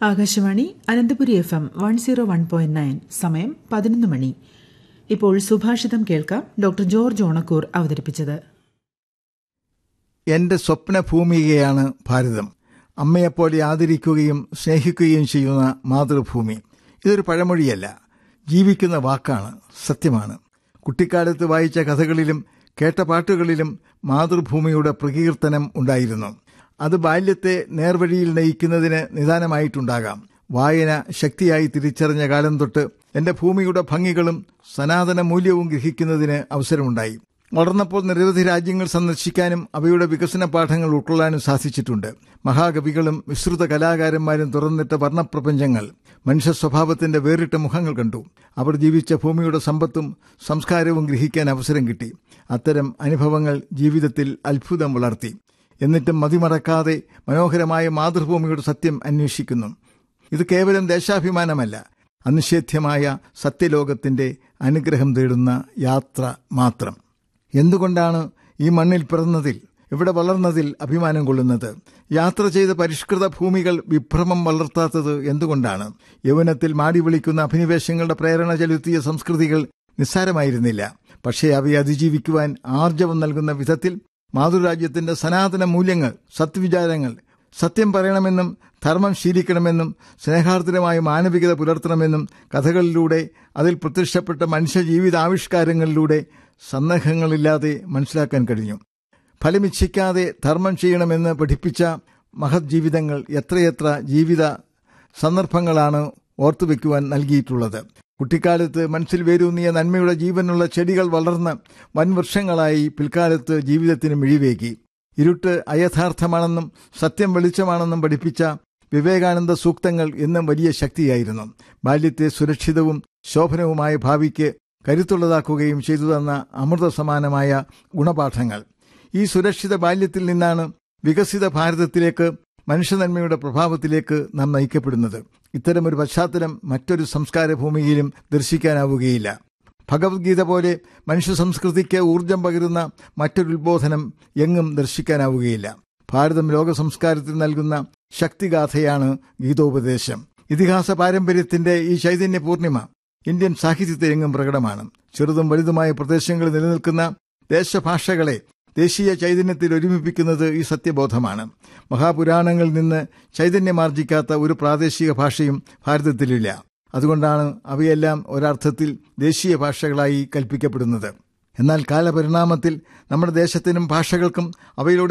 Akashvani Ananthapuri F M one zero one point nine സമയം പതിനൊന്ന് മണി ഇപ്പോൾ സുഭാഷിതം കേൾക്കാം ഡോക്ടർ ജോർജ് ഓണക്കൂർ അവതരിപ്പിച്ചത് എന്റെ സ്വപ്ന ഭൂമികയാണ് ഭാരതം അമ്മയെപ്പോലെ ആദരിക്കുകയും സ്നേഹിക്കുകയും ചെയ്യുന്ന മാതൃഭൂമി ഇതൊരു പഴമൊഴിയല്ല ജീവിക്കുന്ന വാക്കാണ് സത്യമാണ് കുട്ടിക്കാലത്ത് വായിച്ച കഥകളിലും കേട്ട പാട്ടുകളിലും മാതൃഭൂമിയുടെ പ്രകീർത്തനം ഉണ്ടായിരുന്നു അത് ബാല്യത്തെ നേർവഴിയിൽ നയിക്കുന്നതിന് നിദാനമായിട്ടുണ്ടാകാം വായന ശക്തിയായി തിരിച്ചറിഞ്ഞ കാലം തൊട്ട് എന്റെ ഭൂമിയുടെ ഭംഗികളും സനാതന മൂല്യവും ഗ്രഹിക്കുന്നതിന് അവസരമുണ്ടായി വളർന്നപ്പോൾ നിരവധി രാജ്യങ്ങൾ സന്ദർശിക്കാനും അവയുടെ വികസന പാഠങ്ങൾ ഉൾക്കൊള്ളാനും സാധിച്ചിട്ടുണ്ട് മഹാകവികളും വിസ്തൃത കലാകാരന്മാരും തുറന്നിട്ട വർണ്ണപ്രപഞ്ചങ്ങൾ മനുഷ്യ സ്വഭാവത്തിന്റെ വേറിട്ട മുഖങ്ങൾ കണ്ടു അവർ ജീവിച്ച ഭൂമിയുടെ സമ്പത്തും സംസ്കാരവും ഗ്രഹിക്കാൻ അവസരം കിട്ടി അത്തരം അനുഭവങ്ങൾ ജീവിതത്തിൽ അത്ഭുതം വളർത്തി എന്നിട്ടും മതിമറക്കാതെ മനോഹരമായ മാതൃഭൂമിയുടെ സത്യം അന്വേഷിക്കുന്നു ഇത് കേവലം ദേശാഭിമാനമല്ല അനിഷേധ്യമായ സത്യലോകത്തിന്റെ അനുഗ്രഹം തേടുന്ന യാത്ര മാത്രം എന്തുകൊണ്ടാണ് ഈ മണ്ണിൽ പിറന്നതിൽ ഇവിടെ വളർന്നതിൽ അഭിമാനം കൊള്ളുന്നത് യാത്ര ചെയ്ത പരിഷ്കൃത ഭൂമികൾ വിഭ്രമം വളർത്താത്തത് എന്തുകൊണ്ടാണ് യൗവനത്തിൽ മാടി വിളിക്കുന്ന അഭിനിവേശങ്ങളുടെ പ്രേരണ ചെലുത്തിയ സംസ്കൃതികൾ നിസ്സാരമായിരുന്നില്ല പക്ഷേ അവയെ അതിജീവിക്കുവാൻ ആർജവം നൽകുന്ന വിധത്തിൽ മാതൃരാജ്യത്തിന്റെ സനാതന മൂല്യങ്ങൾ സത്വിചാരങ്ങൾ സത്യം പറയണമെന്നും ധർമ്മം ശീലിക്കണമെന്നും സ്നേഹാർദ്രമായ മാനവികത പുലർത്തണമെന്നും കഥകളിലൂടെ അതിൽ പ്രത്യക്ഷപ്പെട്ട മനുഷ്യ ജീവിതാവിഷ്കാരങ്ങളിലൂടെ സന്ദേഹങ്ങളില്ലാതെ മനസ്സിലാക്കാൻ കഴിഞ്ഞു ഫലമിച്ഛിക്കാതെ ധർമ്മം ചെയ്യണമെന്ന് പഠിപ്പിച്ച മഹത് ജീവിതങ്ങൾ എത്രയെത്ര ജീവിത സന്ദർഭങ്ങളാണ് ഓർത്തുവെക്കുവാൻ നൽകിയിട്ടുള്ളത് കുട്ടിക്കാലത്ത് മനസ്സിൽ വേരൂന്നിയ നന്മയുടെ ജീവനുള്ള ചെടികൾ വളർന്ന് വൻവൃക്ഷങ്ങളായി പിൽക്കാലത്ത് ജീവിതത്തിന് മിഴിവേകി ഇരുട്ട് അയഥാർത്ഥമാണെന്നും സത്യം വെളിച്ചമാണെന്നും പഠിപ്പിച്ച വിവേകാനന്ദ സൂക്തങ്ങൾ എന്നും വലിയ ശക്തിയായിരുന്നു ബാല്യത്തെ സുരക്ഷിതവും ശോഭനവുമായ ഭാവിക്ക് കരുത്തുള്ളതാക്കുകയും ചെയ്തു തന്ന അമൃത സമാനമായ ഗുണപാഠങ്ങൾ ഈ സുരക്ഷിത ബാല്യത്തിൽ നിന്നാണ് വികസിത ഭാരതത്തിലേക്ക് മനുഷ്യനന്മയുടെ പ്രഭാവത്തിലേക്ക് നാം നയിക്കപ്പെടുന്നത് ഇത്തരമൊരു പശ്ചാത്തലം മറ്റൊരു സംസ്കാര ഭൂമിയിലും ദർശിക്കാനാവുകയില്ല ഭഗവത്ഗീത പോലെ മനുഷ്യ സംസ്കൃതിക്ക് ഊർജം പകരുന്ന മറ്റൊരു ഉത്ബോധനം എങ്ങും ദർശിക്കാനാവുകയില്ല ഭാരതം ലോക സംസ്കാരത്തിൽ നൽകുന്ന ശക്തിഗാഥയാണ് ഗീതോപദേശം ഇതിഹാസ പാരമ്പര്യത്തിന്റെ ഈ ചൈതന്യ പൂർണിമ ഇന്ത്യൻ സാഹിത്യത്തിൽ എങ്ങും പ്രകടമാണ് ചെറുതും വലുതുമായ പ്രദേശങ്ങളിൽ നിലനിൽക്കുന്ന ദേശഭാഷകളെ ദേശീയ ചൈതന്യത്തിൽ ഒരുമിപ്പിക്കുന്നത് ഈ സത്യബോധമാണ് മഹാപുരാണങ്ങളിൽ നിന്ന് ചൈതന്യമാർജിക്കാത്ത ഒരു പ്രാദേശിക ഭാഷയും ഭാരതത്തിലില്ല അതുകൊണ്ടാണ് അവയെല്ലാം ഒരർത്ഥത്തിൽ ദേശീയ ഭാഷകളായി കൽപ്പിക്കപ്പെടുന്നത് എന്നാൽ കാലപരിണാമത്തിൽ നമ്മുടെ ദേശത്തിനും ഭാഷകൾക്കും അവയിലൂടെ